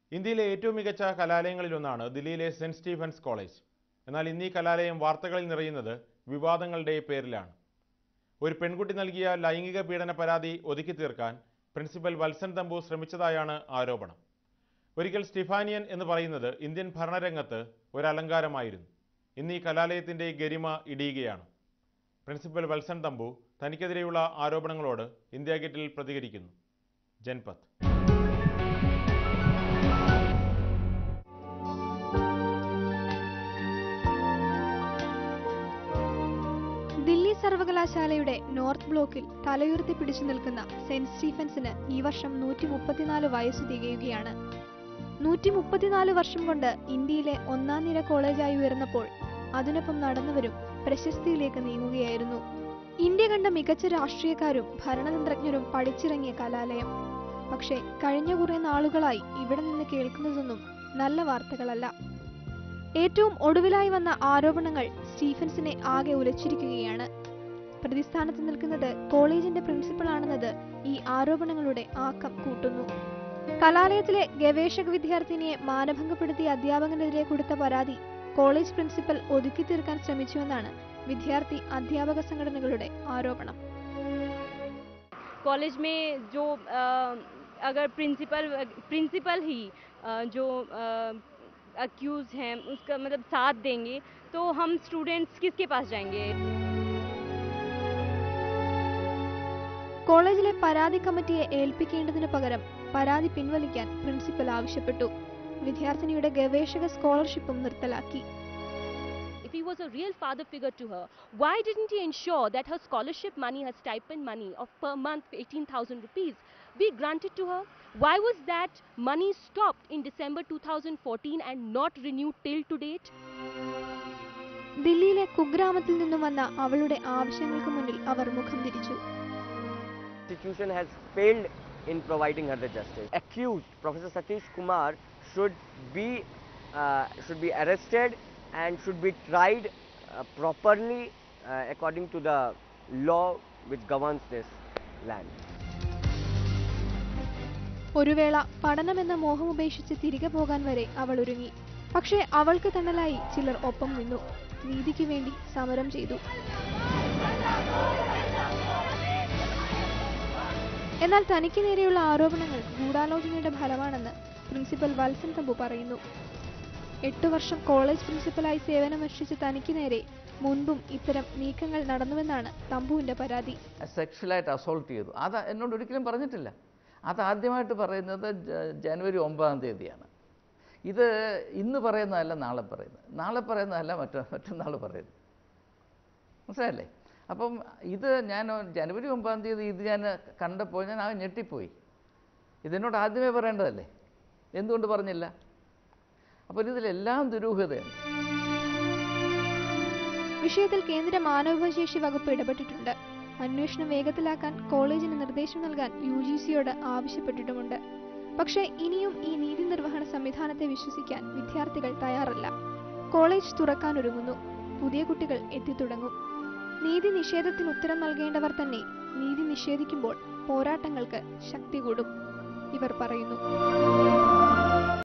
ഇന്ത്യയിലെ ഏറ്റവും മികച്ച കലാലയങ്ങളിലൊന്നാണ് ദില്ലിയിലെ സെന്റ് സ്റ്റീഫൻസ് കോളേജ് എന്നാൽ ഇന്ന് ഈ കലാലയം വാർത്തകളിൽ നിറയുന്നത് വിവാദങ്ങളുടെ പേരിലാണ് ഒരു പെൺകുട്ടി നൽകിയ ലൈംഗിക പീഡന പരാതി ഒതുക്കി തീർക്കാൻ പ്രിൻസിപ്പൽ വത്സൻ തമ്പു ശ്രമിച്ചതായാണ് ആരോപണം ഒരിക്കൽ സ്റ്റിഫാനിയൻ എന്ന് പറയുന്നത് ഇന്ത്യൻ ഭരണരംഗത്ത് ഒരു അലങ്കാരമായിരുന്നു ഇന്ന് ഈ കലാലയത്തിന്റെ ഗരിമ ഇടിയുകയാണ് പ്രിൻസിപ്പൽ വത്സൻ തമ്പു തനിക്കെതിരെയുള്ള ആരോപണങ്ങളോട് ഇന്ത്യ ഗേറ്റിൽ പ്രതികരിക്കുന്നു ജൻപത്ത് ദില്ലി സർവകലാശാലയുടെ നോർത്ത് ബ്ലോക്കിൽ തലയുയർത്തി പിടിച്ചു നിൽക്കുന്ന സെന്റ് സ്റ്റീഫൻസിന് ഈ വർഷം നൂറ്റി മുപ്പത്തിനാല് വയസ്സ് തികയുകയാണ് നൂറ്റി മുപ്പത്തിനാല് വർഷം കൊണ്ട് ഇന്ത്യയിലെ ഒന്നാം നിര കോളേജായി ഉയർന്നപ്പോൾ അതിനൊപ്പം നടന്നവരും പ്രശസ്തിയിലേക്ക് നീങ്ങുകയായിരുന്നു ഇന്ത്യ കണ്ട മികച്ച രാഷ്ട്രീയക്കാരും ഭരണതന്ത്രജ്ഞരും പഠിച്ചിറങ്ങിയ കലാലയം പക്ഷേ കഴിഞ്ഞ കുറെ നാളുകളായി ഇവിടെ നിന്ന് കേൾക്കുന്നതൊന്നും നല്ല വാർത്തകളല്ല ഏറ്റവും ഒടുവിലായി വന്ന ആരോപണങ്ങൾ സ്റ്റീഫൻസിനെ ആകെ ഉലച്ചിരിക്കുകയാണ് പ്രതിസ്ഥാനത്ത് നിൽക്കുന്നത് കോളേജിന്റെ പ്രിൻസിപ്പളാണെന്നത് ഈ ആരോപണങ്ങളുടെ ആക്കം കൂട്ടുന്നു കലാലയത്തിലെ ഗവേഷക വിദ്യാർത്ഥിനിയെ മാനഭംഗപ്പെടുത്തിയ അധ്യാപകനെതിരെ കൊടുത്ത പരാതി കോളേജ് പ്രിൻസിപ്പൽ ഒതുക്കി തീർക്കാൻ ശ്രമിച്ചുവെന്നാണ് വിദ്യാർത്ഥി അധ്യാപക സംഘടനകളുടെ ആരോപണം कॉलेज में जो अ, अगर प्रिंसिपल प्रिंसिपल ही अ, जो अक्यूज हैं उसका मतलब साथ देंगे तो हम स्टूडेंट्स किसके पास जाएंगे കോളേജിലെ പരാതി കമ്മിറ്റിയെ ഏൽപ്പിക്കേണ്ടതിനു പകരം പരാതി പിൻവലിക്കാൻ പ്രിൻസിപ്പൽ ആവശ്യപ്പെട്ടു വിദ്യാർത്ഥിനിയുടെ ഗവേഷക സ്കോളർഷിപ്പും നിർത്തലാക്കി If he was a real father figure to her, why didn't he ensure that her scholarship money, her stipend money of per month 18,000 rupees be granted to her? Why was that money stopped in December 2014 and not renewed till to date? ദില്ലിയിലെ കുഗ്രാമത്തിൽ നിന്നും വന്ന അവളുടെ ആവശ്യങ്ങൾക്ക് മുന്നിൽ അവർ മുഖം തിരിച്ചു institution has failed in providing her the justice. Accused Professor Satish Kumar should be uh, should be arrested and should be tried uh, properly uh, according to the law which governs this land. ഒരു വേള പഠനമെന്ന മോഹം ഉപേക്ഷിച്ച് തിരികെ പോകാൻ വരെ അവൾ ഒരുങ്ങി പക്ഷേ അവൾക്ക് തണലായി ചിലർ ഒപ്പം നിന്നു നീതിക്ക് വേണ്ടി സമരം ചെയ്തു എന്നാൽ തനിക്ക് നേരെയുള്ള ആരോപണങ്ങൾ ഗൂഢാലോചനയുടെ ഫലമാണെന്ന് പ്രിൻസിപ്പൽ വത്സൻ തമ്പു പറയുന്നു എട്ടു വർഷം കോളേജ് പ്രിൻസിപ്പലായി സേവനമനുഷ്ഠിച്ച തനിക്ക് നേരെ മുൻപും ഇത്തരം നീക്കങ്ങൾ നടന്നുവെന്നാണ് തമ്പുവിന്റെ പരാതി സെക്ഷലായിട്ട് അസോൾട്ട് ചെയ്തു അത് എന്നോട് ഒരിക്കലും പറഞ്ഞിട്ടില്ല അത് ആദ്യമായിട്ട് പറയുന്നത് ജ- ജനുവരി ഒമ്പതാം തീയതിയാണ് ഇത് ഇന്ന് പറയുന്നതല്ല നാളെ പറയുന്നത് നാളെ പറയുന്നതല്ല മറ്റോ മറ്റന്നാൾ പറയുന്നത് മനസ്സിലായില്ലേ അപ്പം ഇത് ഞാൻ ജനുവരി ഒമ്പതാം തീയതി ഇത് ഞാൻ കണ്ടപ്പോൾ ഞാൻ ആ ഞെട്ടിപ്പോയി ഇതിനോട് ആദ്യമേ പറയേണ്ടതല്ലേ എന്തുകൊണ്ട് പറഞ്ഞില്ല അപ്പോൾ ഇതിലെല്ലാം ദുരൂഹതയുണ്ട് വിഷയത്തിൽ കേന്ദ്ര മാനവശേഷി വകുപ്പ് ഇടപെട്ടിട്ടുണ്ട് അന്വേഷണം വേഗത്തിലാക്കാൻ കോളേജിന് നിർദ്ദേശം നൽകാൻ യു ജി സിയോട് ആവശ്യപ്പെട്ടിട്ടുമുണ്ട് പക്ഷേ ഇനിയും ഈ നീതി നിർവഹണ സംവിധാനത്തെ വിശ്വസിക്കാൻ വിദ്യാർത്ഥികൾ തയ്യാറല്ല കോളേജ് തുറക്കാനൊരുങ്ങുന്നു പുതിയ കുട്ടികൾ എത്തിത്തുടങ്ങും നീതി നിഷേധത്തിന് ഉത്തരം നൽകേണ്ടവർ തന്നെ നീതി നിഷേധിക്കുമ്പോൾ പോരാട്ടങ്ങൾക്ക് ശക്തി കൂടും ഇവർ പറയുന്നു